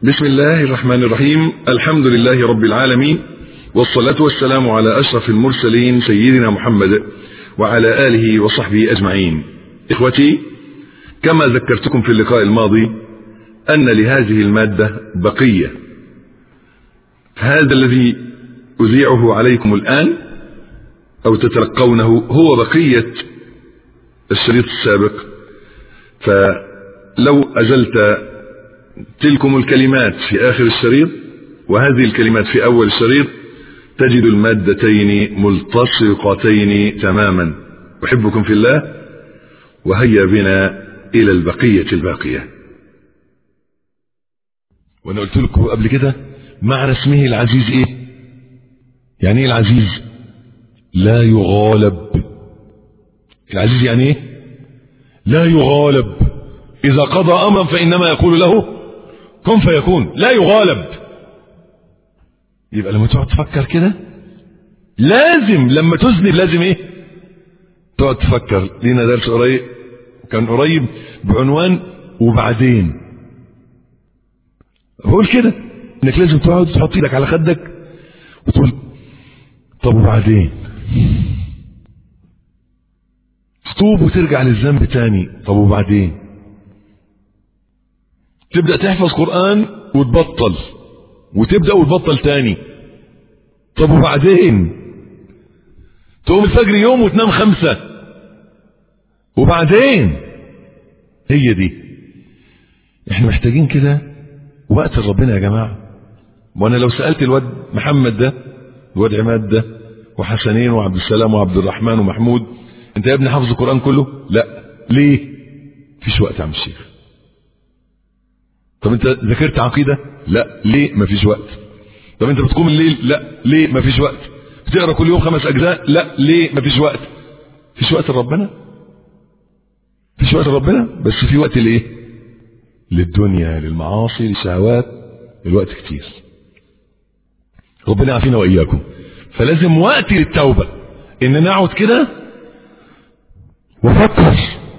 بسم الله الرحمن الرحيم الحمد لله رب العالمين والصلاة والسلام على أشرف المرسلين سيدنا محمد وعلى آله وصحبه أجمعين إخوتي كما ذكرتكم في اللقاء الماضي أن لهذه المادة بقية هذا الذي أذيعه عليكم الآن أو تتلقونه هو بقية الشريط السابق فلو أزلت تلكم الكلمات في آخر الشريط وهذه الكلمات في أول الشريط تجد المادتين ملتصقتين تماما أحبكم في الله وهيا بنا إلى البقية الباقية وأنا قلت لكم قبل كده معنى اسمه العزيز إيه يعني إيه العزيز لا يغالب العزيز يعني إيه لا يغالب إذا قضى أمرا فإنما يقول له كن فيكون لا يغالب يبقى لما تقعد تفكر كده لازم لما تذنب لازم ايه تقعد تفكر لينا درس قريب كان قريب بعنوان وبعدين بقول كده انك لازم تقعد تحط ايدك على خدك وتقول طب وبعدين تتوب وترجع للذنب تاني طب وبعدين تبدأ تحفظ قرآن وتبطل وتبدأ وتبطل تاني طب وبعدين تقوم الفجر يوم وتنام خمسة وبعدين هي دي احنا محتاجين كده وقت ربنا يا جماعة وانا لو سألت الواد محمد ده الواد عماد ده وحسنين وعبد السلام وعبد الرحمن ومحمود انت يا ابني حافظ القرآن كله لا ليه فيش وقت يا عم الشيخ طب انت ذاكرت عقيدة لا ليه مفيش وقت طب انت بتقوم الليل لا ليه مفيش وقت بتقرا كل يوم خمس اجزاء لا ليه مفيش وقت فيش وقت لربنا فيش وقت لربنا بس في وقت لايه للدنيا للمعاصي للشهوات الوقت كتير ربنا يعافينا واياكم فلازم وقت للتوبة ان نقعد كده وفكر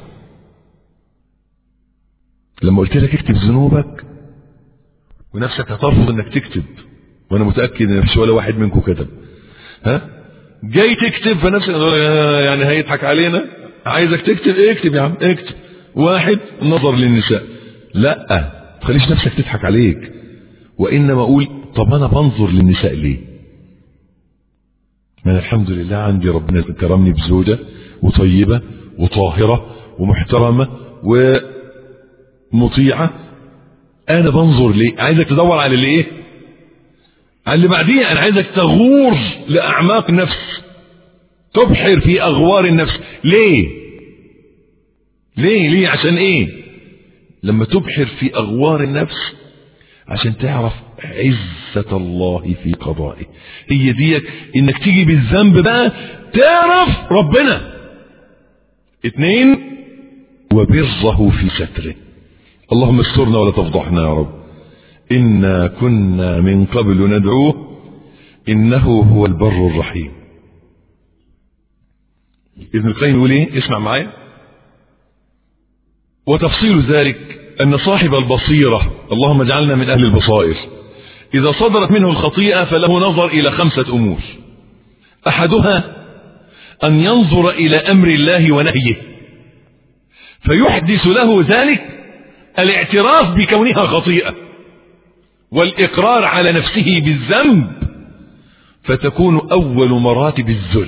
لما قلت لك اكتب ذنوبك ونفسك هترفض انك تكتب وانا متاكد ان مفيش ولا واحد منكم كتب ها جاي تكتب فنفسك يعني هيضحك علينا عايزك تكتب اكتب يا عم اكتب واحد نظر للنساء لا تخليش نفسك تضحك عليك وانما اقول طب انا بنظر للنساء ليه من الحمد لله عندي ربنا كرمني بزوجة وطيبة وطاهرة ومحترمة ومطيعة انا بنظر ليه عايزك تدور على اللي ايه على اللي بعديه انا عايزك تغور لاعماق النفس تبحر في اغوار النفس ليه ليه ليه عشان ايه لما تبحر في اغوار النفس عشان تعرف عزة الله في قضائه هي ديك انك تيجي بالذنب بقى تعرف ربنا اتنين وبره في ستره اللهم استرنا ولا تفضحنا يا رب إنا كنا من قبل ندعوه إنه هو البر الرحيم ابن القيم يقول ايه اسمع معايا وتفصيل ذلك أن صاحب البصيرة اللهم اجعلنا من أهل البصائر إذا صدرت منه الخطيئة فله نظر إلى خمسة أمور أحدها أن ينظر إلى أمر الله ونهيه فيحدث له ذلك الاعتراف بكونها خطيئة والإقرار على نفسه بالذنب فتكون أول مراتب الذل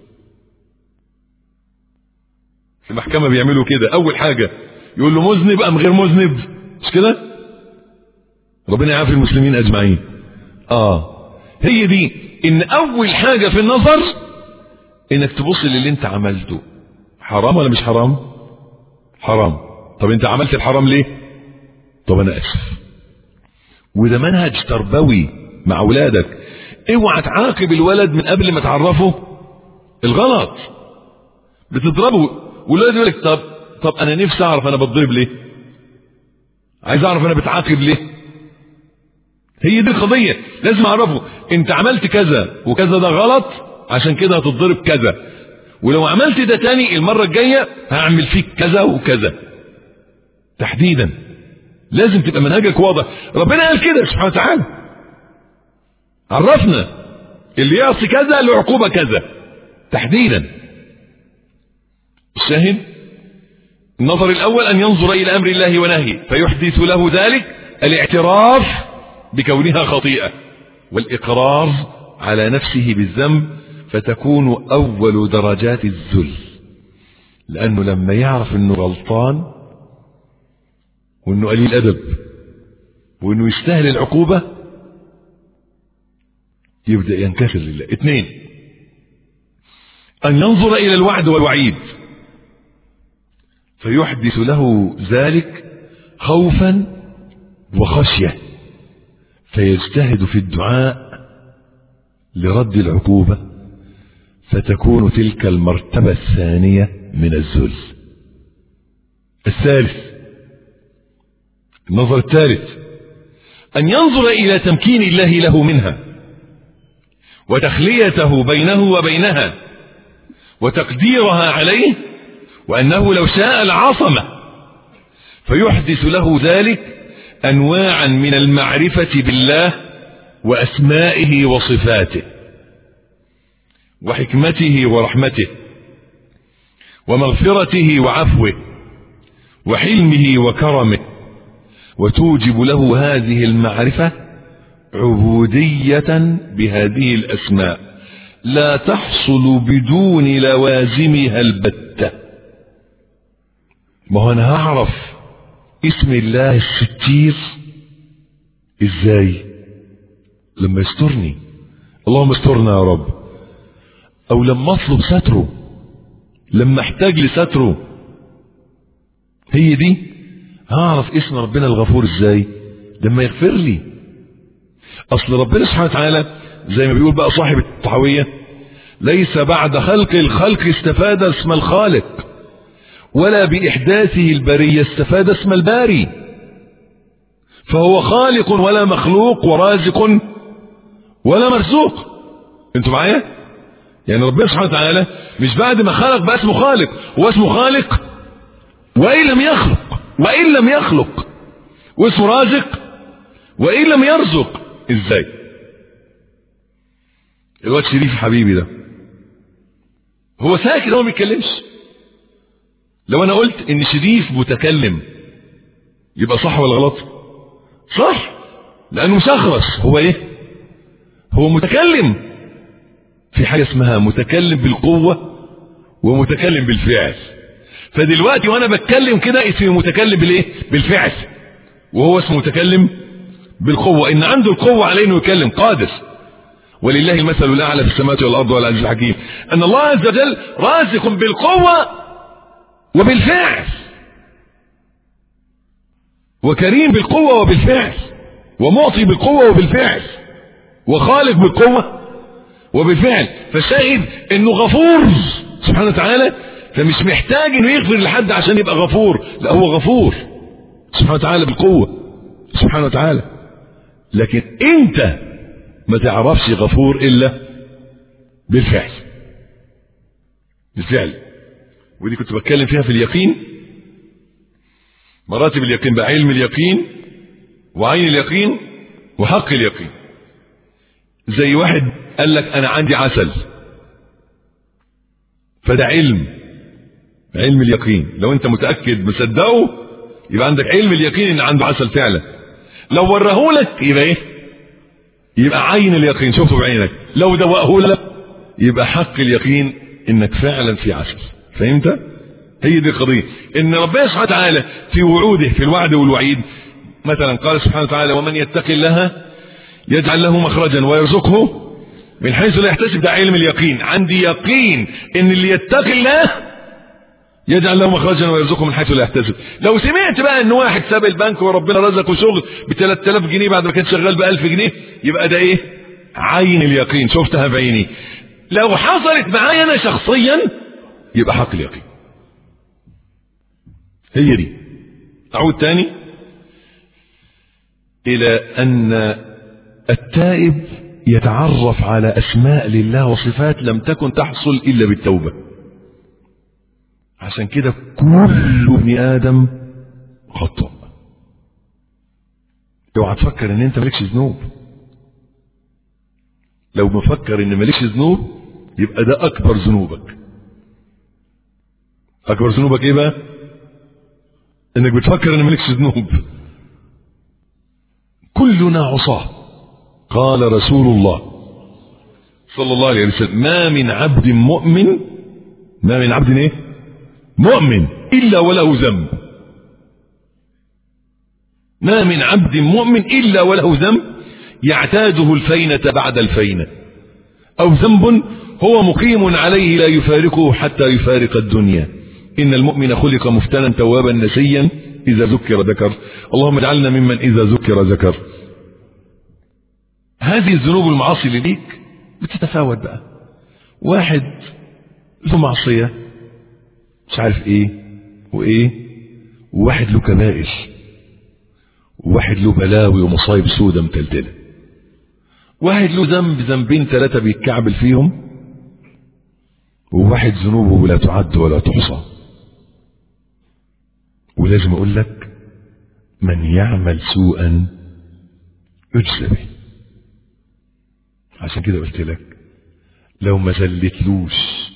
في المحكمة بيعملوا كده أول حاجة يقول له مذنب أم غير مذنب مش كده ربنا يعافي المسلمين أجمعين آه هي دي إن أول حاجة في النظر إنك تبص للي أنت عملته حرام ولا مش حرام حرام طب أنت عملت الحرام ليه طب أنا أسف وده منهج تربوي مع أولادك اوعى تعاقب الولد من قبل ما تعرفه الغلط بتضربه والولد يقول لك طب طب انا نفسي اعرف انا بتضرب ليه عايز اعرف انا بتعاقب ليه هي دي القضية لازم اعرفه انت عملت كذا وكذا ده غلط عشان كده هتتضرب كذا ولو عملت ده تاني المرة الجاية هعمل فيك كذا وكذا تحديدا لازم تبقى منهجك واضح ربنا قال كده سبحانه وتعالى عرفنا اللي يعصي كذا له عقوبة كذا تحديدا الشاهد النظر الأول أن ينظر إلى أمر الله ونهيه فيحدث له ذلك الاعتراف بكونها خطيئة والإقرار على نفسه بالذنب فتكون أول درجات الذل لأنه لما يعرف أنه غلطان وأنه قليل أدب وأنه يستاهل العقوبة يبدأ ينكسر لله اثنين أن ينظر إلى الوعد والوعيد فيحدث له ذلك خوفا وخشية فيجتهد في الدعاء لرد العقوبة فتكون تلك المرتبة الثانية من الذل الثالث النظر الثالث أن ينظر إلى تمكين الله له منها وتخليته بينه وبينها وتقديرها عليه وأنه لو شاء العصمة فيحدث له ذلك أنواعا من المعرفة بالله وأسمائه وصفاته وحكمته ورحمته ومغفرته وعفوه وحلمه وكرمه وتوجب له هذه المعرفة عبودية بهذه الأسماء لا تحصل بدون لوازمها البتة ما هو أنا هعرف اسم الله الستير ازاي لما يسترني اللهم استرنا يا رب او لما اطلب ستره لما احتاج لستره هي دي هعرف اسم ربنا الغفور ازاي لما يغفر لي اصل ربنا سبحانه وتعالى زي ما بيقول بقى صاحب الطحاوية ليس بعد خلق الخلق استفاد اسم الخالق ولا بإحداثه البرية استفاد اسم الباري فهو خالق ولا مخلوق ورازق ولا مرزوق انتوا معايا يعني ربنا سبحانه وتعالى مش بعد ما خلق بقى اسمه خالق هو اسمه خالق وإن لم يخلق وإن لم يخلق واسمه رازق وإن لم يرزق ازاي الواد شريف حبيبي ده هو ساكت هو ما بيتكلمش لو انا قلت ان شريف متكلم يبقى صح ولا غلط صح لانه مشخص هو ايه هو متكلم في حاجه اسمها متكلم بالقوه ومتكلم بالفعل فدلوقتي وانا بتكلم كده اسمي متكلم بالايه بالفعل وهو اسمه متكلم بالقوه ان عنده القوه عليه انه يتكلم قادر ولله المثل الاعلى في السماوات والارض والعزيز الحكيم ان الله عز وجل رازق بالقوه وبالفعل وكريم بالقوة وبالفعل ومعطي بالقوة وبالفعل وخالق بالقوة وبالفعل فشاهد انه غفور سبحانه وتعالى فمش محتاج انه يغفر لحد عشان يبقى غفور لا هو غفور سبحانه وتعالى بالقوة سبحانه وتعالى لكن انت ما تعرفش غفور الا بالفعل بالفعل ودي كنت بتكلم فيها في اليقين مراتب اليقين بقى علم اليقين وعين اليقين وحق اليقين زي واحد قال لك انا عندي عسل فده علم علم اليقين لو انت متاكد مصدقه يبقى عندك علم اليقين ان عنده عسل فعلا لو ورهولك يبقى ايه يبقى عين اليقين شوفه بعينك لو دوقه لك يبقى حق اليقين انك فعلا في عسل فهمت هي دي القضية ان ربنا سبحانه وتعالى في وعوده في الوعد والوعيد مثلا قال سبحانه وتعالى ومن يتق الله يجعل له مخرجا ويرزقه من حيث لا يحتسب ده علم اليقين عندي يقين ان اللي يتق الله يجعل له مخرجا ويرزقه من حيث لا يحتسب لو سمعت بقى ان واحد ساب البنك وربنا رزقه شغل ب 3000 جنيه بعد ما كان شغال ب 1000 جنيه يبقى ده ايه عين اليقين شفتها بعيني لو حصلت معايا انا شخصيا يبقى حق اليقين هي دي أعود تاني إلى أن التائب يتعرف على أسماء لله وصفات لم تكن تحصل إلا بالتوبة عشان كده كل ابن آدم خطأ اوعى تفكر ان انت مالكش ذنوب لو مفكر ان مالكش ذنوب يبقى ده اكبر ذنوبك اكبر ذنوبك ايه بقى انك بتفكر ان مالكش ذنوب كلنا عصاه قال رسول الله صلى الله عليه وسلم ما من عبد مؤمن ما من عبد ايه مؤمن الا وله ذنب ما من عبد مؤمن الا وله ذنب يعتاده الفينة بعد الفينة او ذنب هو مقيم عليه لا يفارقه حتى يفارق الدنيا ان المؤمن خلق مفتنا توابا نسيا اذا ذكر ذكر اللهم اجعلنا ممن اذا ذكر ذكر هذه الذنوب المعاصي اللي ليك بتتفاوت بقى واحد له معصية مش عارف ايه وايه وواحد له كبائر وواحد له بلاوي ومصايب سودة متلتلة واحد له ذنب ذنبين ثلاثة بيتكعبل فيهم وواحد ذنوبه لا تعد ولا تحصى ولازم اقول لك من يعمل سوءا يجزى به عشان كده قلت لك لو ما زلتلوش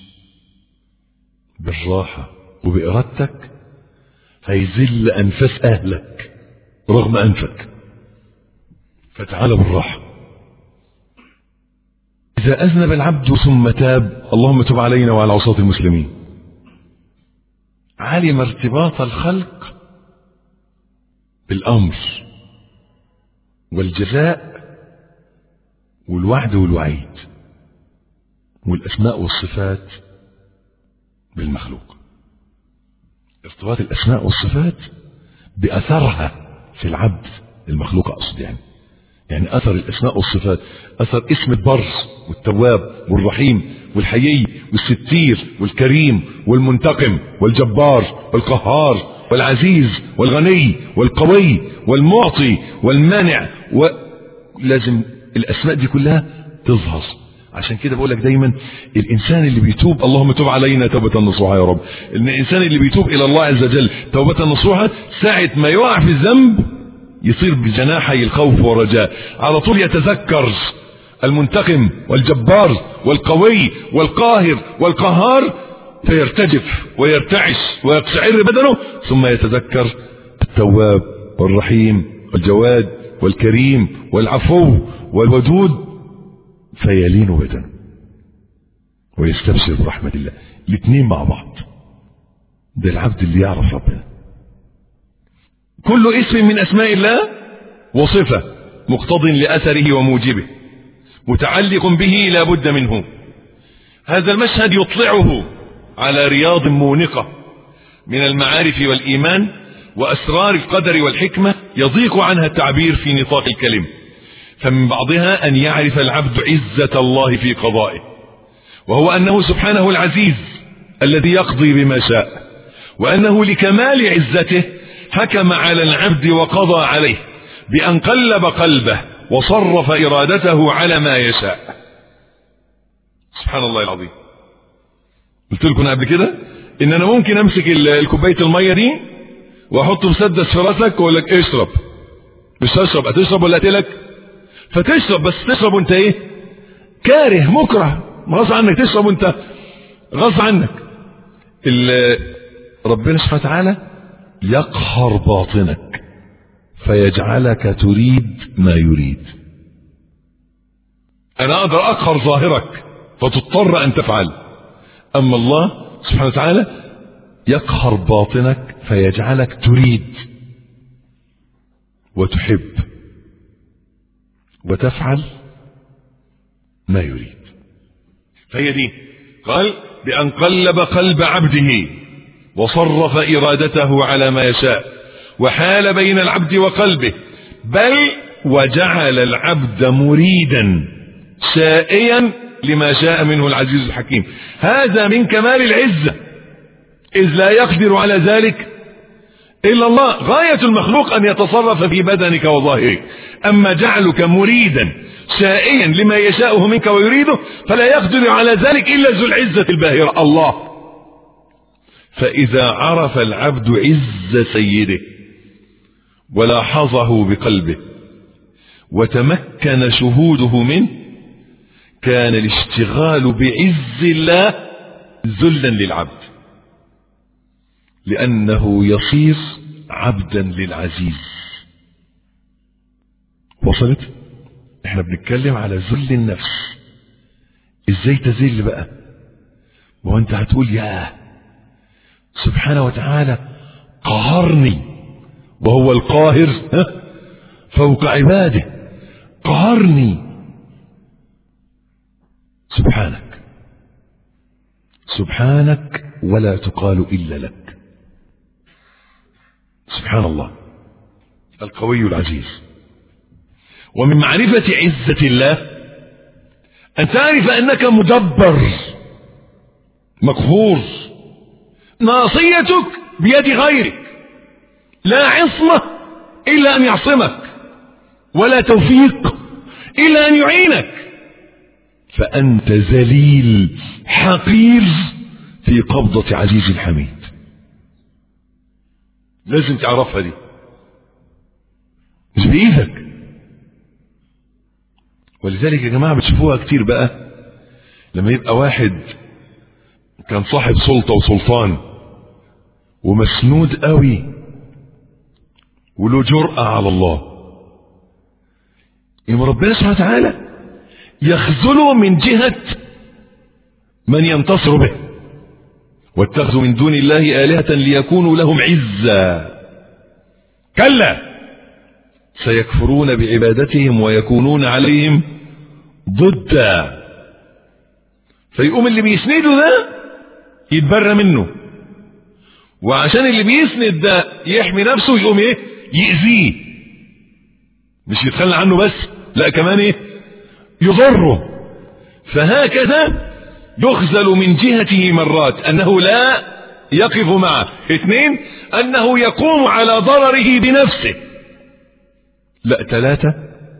بالراحة وبإرادتك هيذل أنفاس أهلك رغم أنفك فتعال بالراحة إذا أذنب العبد ثم تاب اللهم تب علينا وعلى عصاة المسلمين علم ارتباط الخلق بالأمر والجزاء والوعد والوعيد والأسماء والصفات بالمخلوق ارتباط الأسماء والصفات بأثرها في العبد المخلوق أقصد يعني يعني أثر الأسماء والصفات أثر اسم البر والتواب والرحيم والحيي والستير والكريم والمنتقم والجبار والقهار والعزيز والغني والقوي والمعطي والمانع ولازم الأسماء دي كلها تظهر عشان كده بقول لك دايما الانسان اللي بيتوب اللهم تب علينا توبه نصوحه يا رب ان الانسان اللي بيتوب الى الله عز وجل توبه نصوحه ساعه ما يقع في الذنب يصير بجناحي الخوف والرجاء على طول يتذكر المنتقم والجبار والقوي والقاهر والقهار فيرتجف ويرتعش ويقشعر بدنه ثم يتذكر التواب والرحيم والجواد والكريم والعفو والودود فيلين بدنه ويستبشر برحمة الله الاثنين مع بعض ده العبد اللي يعرف ربنا كل اسم من اسماء الله وصفة مقتض لأثره وموجبه متعلق به لا بد منه هذا المشهد يطلعه على رياض مونقة من المعارف والإيمان وأسرار القدر والحكمة يضيق عنها التعبير في نطاق الكلم فمن بعضها أن يعرف العبد عزة الله في قضائه وهو أنه سبحانه العزيز الذي يقضي بما شاء وأنه لكمال عزته حكم على العبد وقضى عليه بأن قلب قلبه وصرف إرادته على ما يشاء سبحان الله العظيم قلت لكم قبل كده ان انا ممكن امسك الكوبايه الميه دي واحط مسدس في راسك واقول لك اشرب مش هشرب هتشرب ولا اقتلك فتشرب بس تشرب وانت ايه كاره مكره غصب عنك تشرب وانت غصب عنك ربنا سبحانه وتعالى يقهر باطنك فيجعلك تريد ما يريد انا اقدر اقهر ظاهرك فتضطر ان تفعل اما الله سبحانه وتعالى يقهر باطنك فيجعلك تريد وتحب وتفعل ما يريد فهي دي قال بأن قلب قلب عبده وصرف إرادته على ما يشاء وحال بين العبد وقلبه بل وجعل العبد مريدا سائيا لما شاء منه العزيز الحكيم هذا من كمال العزة إذ لا يقدر على ذلك إلا الله غاية المخلوق أن يتصرف في بدنك وظاهرك أما جعلك مريدا سائيا لما يشاءه منك ويريده فلا يقدر على ذلك إلا ذو العزة الباهرة الله فإذا عرف العبد عز سيده ولاحظه بقلبه وتمكن شهوده منه كان الاشتغال بعز الله ذلا للعبد لأنه يصير عبدا للعزيز وصلت احنا بنتكلم على ذل النفس ازاي تذل بقى وانت هتقول يا سبحانه وتعالى قهرني وهو القاهر فوق عباده قهرني سبحانك سبحانك ولا تقال إلا لك سبحان الله القوي العزيز ومن معرفة عزة الله أن تعرف أنك مدبر مقهور ناصيتك بيد غيرك لا عصمة إلا أن يعصمك ولا توفيق إلا أن يعينك فأنت ذليل حقير في قبضة عزيز حميد لازم تعرفها دي مش بإيدك ولذلك يا جماعة بتشوفوها كتير بقى لما يبقى واحد كان صاحب سلطة وسلطان ومسنود قوي وله جرأة على الله يوم ربنا سبحانه وتعالى يخذله من جهة من ينتصر به واتخذوا من دون الله آلهة ليكونوا لهم عزا كلا سيكفرون بعبادتهم ويكونون عليهم ضدا فيقوم اللي بيسنده ده يتبرى منه وعشان اللي بيسند ده يحمي نفسه يقوم ايه يأذيه مش يتخلى عنه بس لا كمان ايه يضره فهكذا يخزل من جهته مرات انه لا يقف معه اثنين انه يقوم على ضرره بنفسه لا ثلاثة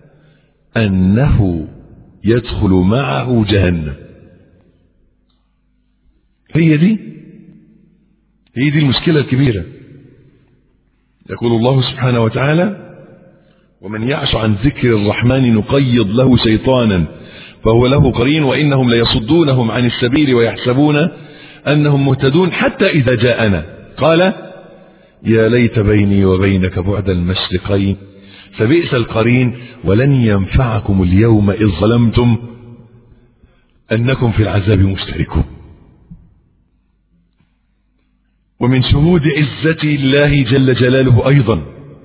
انه يدخل معه جهنم هي دي هي دي المشكلة الكبيرة يقول الله سبحانه وتعالى ومن يعش عن ذكر الرحمن نقيض له شيطانا فهو له قرين وإنهم ليصدونهم عن السبيل ويحسبون أنهم مهتدون حتى إذا جاءنا قال يا ليت بيني وبينك بعد المشرقين فبئس القرين ولن ينفعكم اليوم إذ ظلمتم أنكم في العذاب مشتركون ومن شهود عزة الله جل جلاله أيضا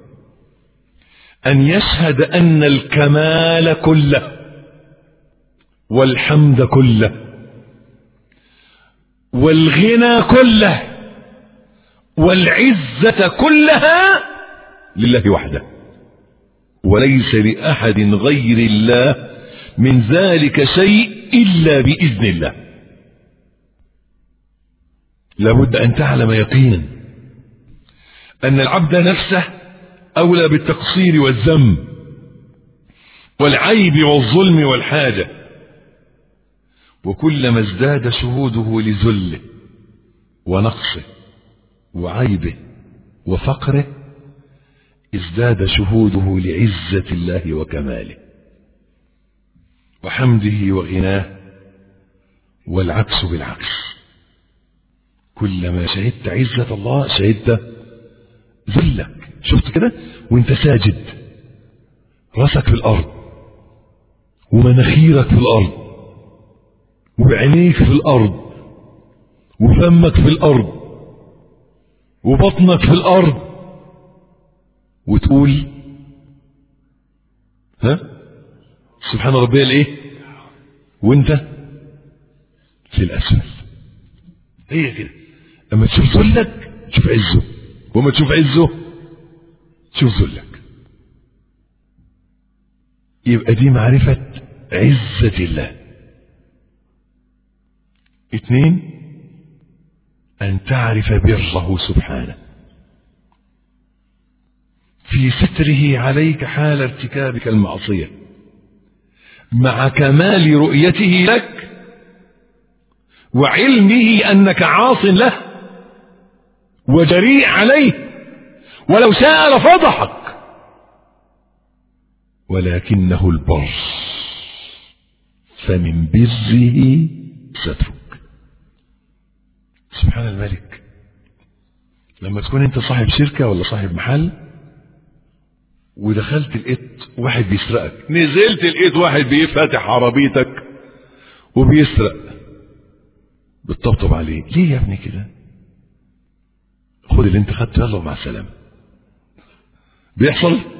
أن يشهد أن الكمال كله والحمد كله والغنى كله والعزة كلها لله وحده وليس لأحد غير الله من ذلك شيء إلا بإذن الله لابد أن تعلم يقينا أن العبد نفسه أولى بالتقصير والذم والعيب والظلم والحاجة وكلما ازداد شهوده لذله ونقصه وعيبه وفقره ازداد شهوده لعزة الله وكماله وحمده وغناه والعكس بالعكس كلما شهدت عزة الله شهدت ذلك شفت كده وانت ساجد راسك في الارض ومناخيرك في الارض وعينيك في الارض وفمك في الارض وبطنك في الارض وتقول ها سبحان ربي الايه وانت في الاسفل هي كده اما تشوف ذلك تشوف عزه وما تشوف عزه تشوف ذلك يبقى دي معرفة عزة الله اثنين أن تعرف بره سبحانه في ستره عليك حال ارتكابك المعصية مع كمال رؤيته لك وعلمه أنك عاص له وجريء عليه ولو شاء لفضحك ولكنه البر فمن بره سترك سبحان الملك لما تكون انت صاحب شركة ولا صاحب محل ودخلت لقيت واحد بيسرقك نزلت لقيت واحد بيفتح عربيتك وبيسرق بتطبطب عليه ليه يا ابني كده خد اللي انت خدته يلا ومع السلامه بيحصل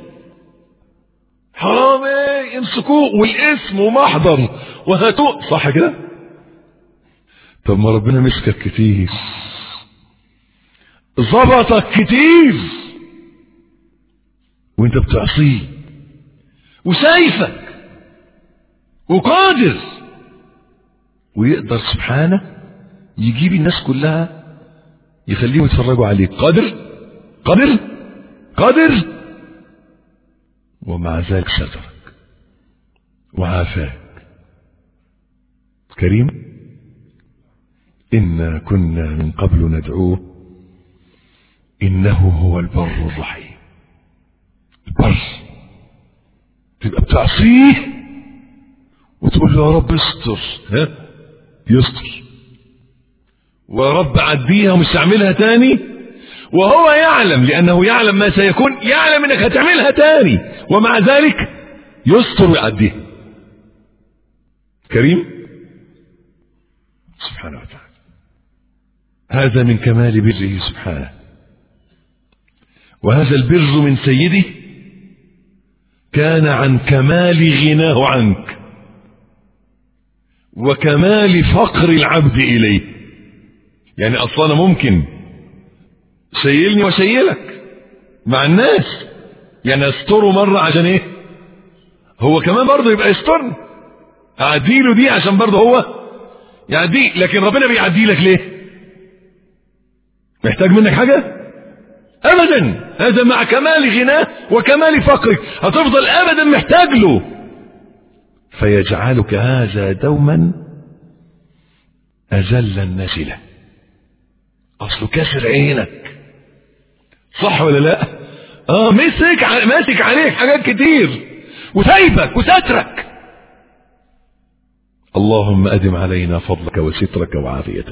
حرامي يمسكوه والاسم ومحضر وهاتوه صح كده طب ما ربنا مسكك كتير ظبطك كتير وانت بتعصيه وشايفك وقادر ويقدر سبحانه يجيب الناس كلها يخليهم يتفرجوا عليك قادر قادر قادر ومع ذلك سترك وعافاك كريم إنا كنا من قبل ندعوه إنه هو البر الرحيم البر تبقى بتعصيه وتقول له يا رب استر ها يستر ويا رب عديها ومش تعملها تاني وهو يعلم لأنه يعلم ما سيكون يعلم أنك هتعملها تاني ومع ذلك يستر ويعديها كريم سبحانه وتعالى هذا من كمال بره سبحانه وهذا البر من سيده كان عن كمال غناه عنك وكمال فقر العبد إليه يعني أصلا ممكن شيلني وشيلك مع الناس يعني استره مرة عشان ايه هو كمان برضه يبقى يسترني اعديله دي عشان برضه هو يعدي لكن ربنا بيعدي لك ليه محتاج منك حاجة ابدا هذا مع كمال غناه وكمال فقرك هتفضل ابدا محتاج له فيجعلك هذا دوما اذل الناس له اصله كسر عينك صح ولا لا اه مسك ماسك عليك حاجات كتير وسايبك وسترك اللهم ادم علينا فضلك وسترك وعافيتك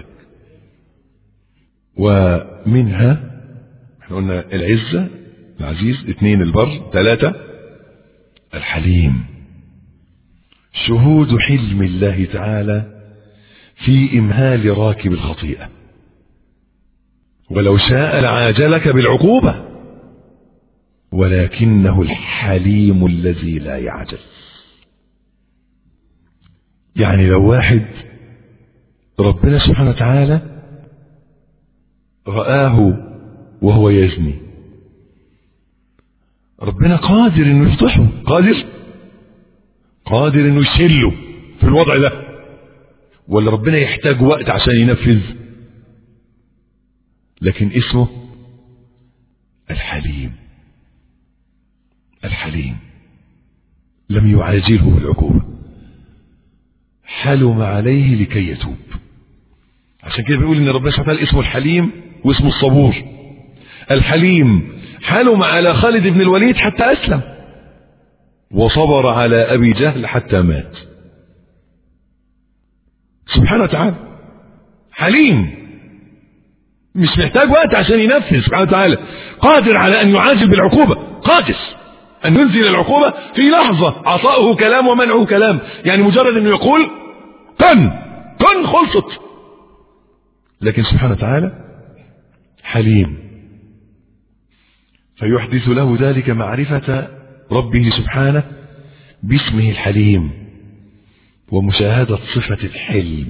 ومنها احنا قلنا العزة العزيز اثنين البر ثلاثة الحليم شهود حلم الله تعالى في إمهال راكب الخطيئة ولو شاء لعاجلك بالعقوبة ولكنه الحليم الذي لا يعجل يعني لو واحد ربنا سبحانه وتعالى رآه وهو يزني ربنا قادر انه يفضحه قادر قادر انه يشله في الوضع ده ولا ربنا يحتاج وقت عشان ينفذ لكن اسمه الحليم الحليم لم يعاجله بالعقوبة حلم عليه لكي يتوب عشان كده بيقول ان ربنا سبحانه وتعالى اسمه الحليم واسمه الصبور الحليم حلم على خالد بن الوليد حتى أسلم وصبر على أبي جهل حتى مات سبحانه وتعالى حليم مش محتاج وقت عشان ينفذ سبحانه وتعالى قادر على أن يعاجل بالعقوبة قادر أن ينزل العقوبة في لحظة عطاؤه كلام ومنعه كلام يعني مجرد أنه يقول كن كن خلصت لكن سبحانه وتعالى حليم فيحدث له ذلك معرفة ربه سبحانه باسمه الحليم ومشاهدة صفة الحلم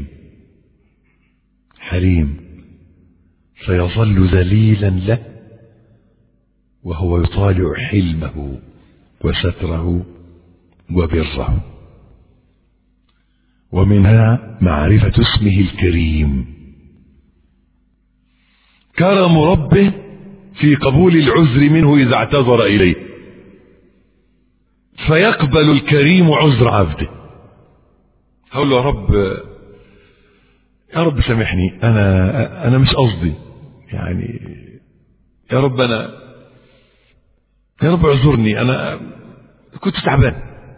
حليم فيظل ذليلا له وهو يطالع حلمه وستره وبره ومنها معرفة اسمه الكريم كرم ربه في قبول العذر منه إذا اعتذر إليه فيقبل الكريم عذر عبده هقول له يا رب يا رب سامحني أنا أنا مش قصدي يعني يا رب أنا يا رب اعذرني أنا كنت تعبان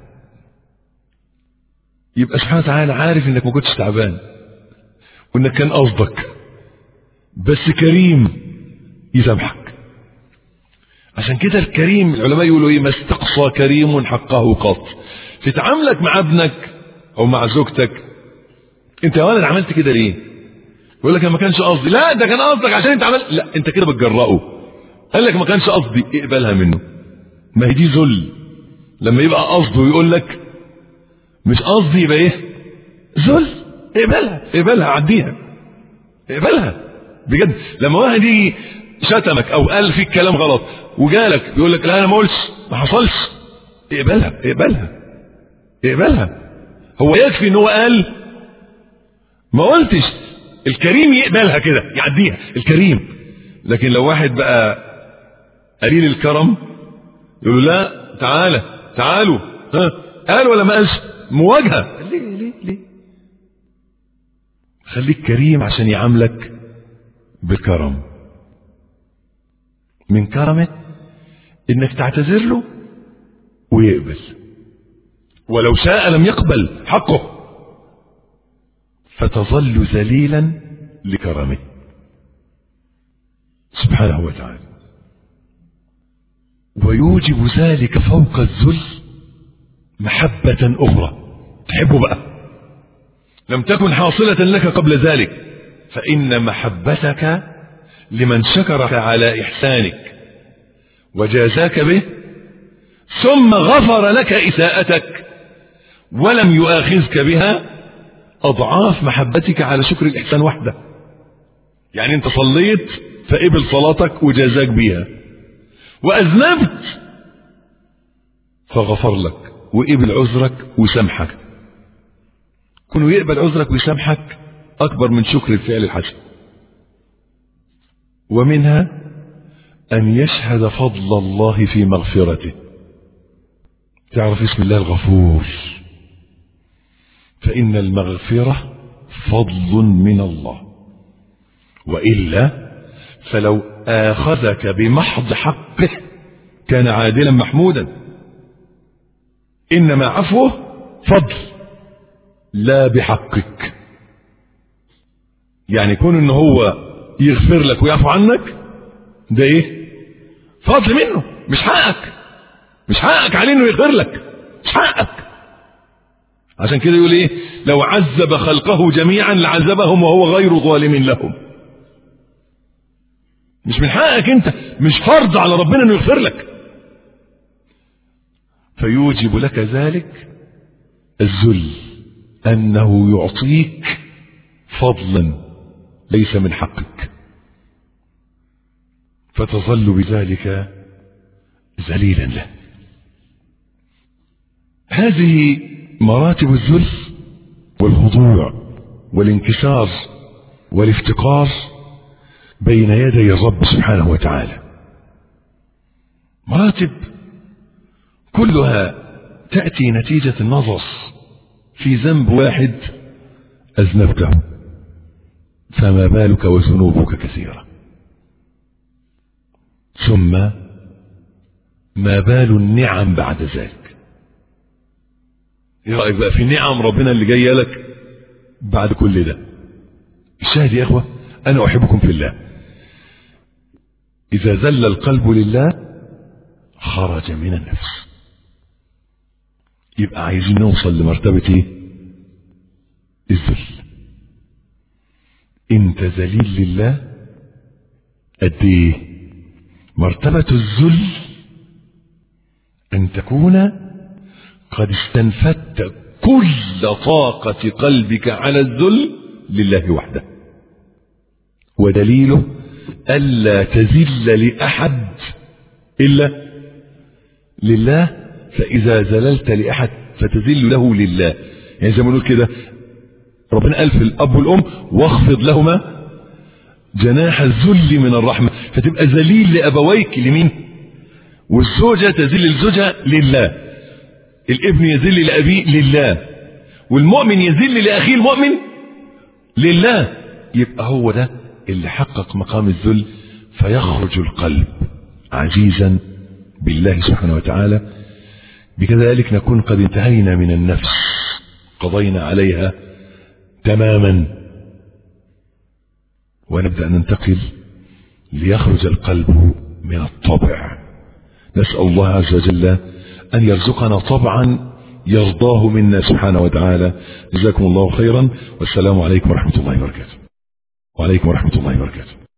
يبقى سبحانه وتعالى عارف انك ما كنتش تعبان وانك كان قصدك بس كريم يسامحك عشان كده الكريم العلماء يقولوا ايه ما استقصى كريم حقه قط في تعاملك مع ابنك او مع زوجتك انت يا ولد عملت كده ليه يقول لك ما كانش قصدي لا ده كان قصدك عشان انت عملت لا انت كده بتجرأه قال لك ما كانش قصدي اقبلها منه ما هي دي ذل لما يبقى قصده ويقول لك مش قصدي يبقى ايه ذل اقبلها اقبلها عديها اقبلها بجد لما واحد يجي شتمك او قال فيك كلام غلط وجالك يقول لك لا انا ما قلتش ما حصلش اقبلها اقبلها اقبلها هو يكفي ان هو قال ما قلتش الكريم يقبلها كده يعديها الكريم لكن لو واحد بقى قليل الكرم يقول له لا تعالى تعالوا ها قال ولا ما قالش مواجهه ليه ليه ليه خليك كريم عشان يعاملك بكرم من كرمه انك تعتذر له ويقبل ولو شاء لم يقبل حقه فتظل ذليلا لكرمه سبحانه وتعالى ويوجب ذلك فوق الذل محبة أخرى تحبه بقى لم تكن حاصلة لك قبل ذلك فإن محبتك لمن شكرك على إحسانك وجازاك به ثم غفر لك إساءتك ولم يؤاخذك بها أضعاف محبتك على شكر الإحسان وحده يعني أنت صليت فقبل صلاتك وجازاك بيها وأذنبت فغفر لك وقبل عذرك وسامحك كونه يقبل عذرك ويسامحك أكبر من شكر الفعل الحسن ومنها أن يشهد فضل الله في مغفرته تعرف اسم الله الغفور فإن المغفرة فضل من الله وإلا فلو آخذك بمحض حقه كان عادلا محمودا إنما عفوه فضل لا بحقك يعني كون ان هو يغفر لك ويعفو عنك ده ايه فضل منه مش حقك مش حقك عليه انه يغفر لك مش حقك عشان كده يقول ايه لو عذب خلقه جميعا لعذبهم وهو غير ظالم لهم مش من حقك انت مش فرض على ربنا انه يغفر لك فيوجب لك ذلك الذل انه يعطيك فضلا ليس من حقك فتظل بذلك ذليلا له هذه مراتب الذل والخضوع والانكسار والافتقار بين يدي الرب سبحانه وتعالى مراتب كلها تأتي نتيجة النظر في ذنب واحد أذنبته فما بالك وذنوبك كثيرة ثم ما بال النعم بعد ذلك ايه رأيك بقى في نعم ربنا اللي جاية لك بعد كل ده الشاهد يا اخوة انا احبكم في الله اذا زل القلب لله خرج من النفس يبقى عايزين نوصل لمرتبة ايه الذل انت ذليل لله قد ايه مرتبة الذل ان تكون قد استنفدت كل طاقة قلبك على الذل لله وحده ودليله ألا تذل لأحد إلا لله فإذا زللت لأحد فتذل له لله يعني زي ما نقول كده ربنا قال في الأب والأم واخفض لهما جناح الذل من الرحمة فتبقى ذليل لأبويك لمين والزوجة تذل لزوجها لله الابن يذل لأبيه لله والمؤمن يذل لأخيه المؤمن لله يبقى هو ده اللي حقق مقام الذل فيخرج القلب عزيزا بالله سبحانه وتعالى بكذلك نكون قد انتهينا من النفس قضينا عليها تماما ونبدأ ننتقل ليخرج القلب من الطبع نسأل الله عز وجل أن يرزقنا طبعا يرضاه منا سبحانه وتعالى جزاكم الله خيرا والسلام عليكم ورحمة الله وبركاته وعليكم ورحمة الله وبركاته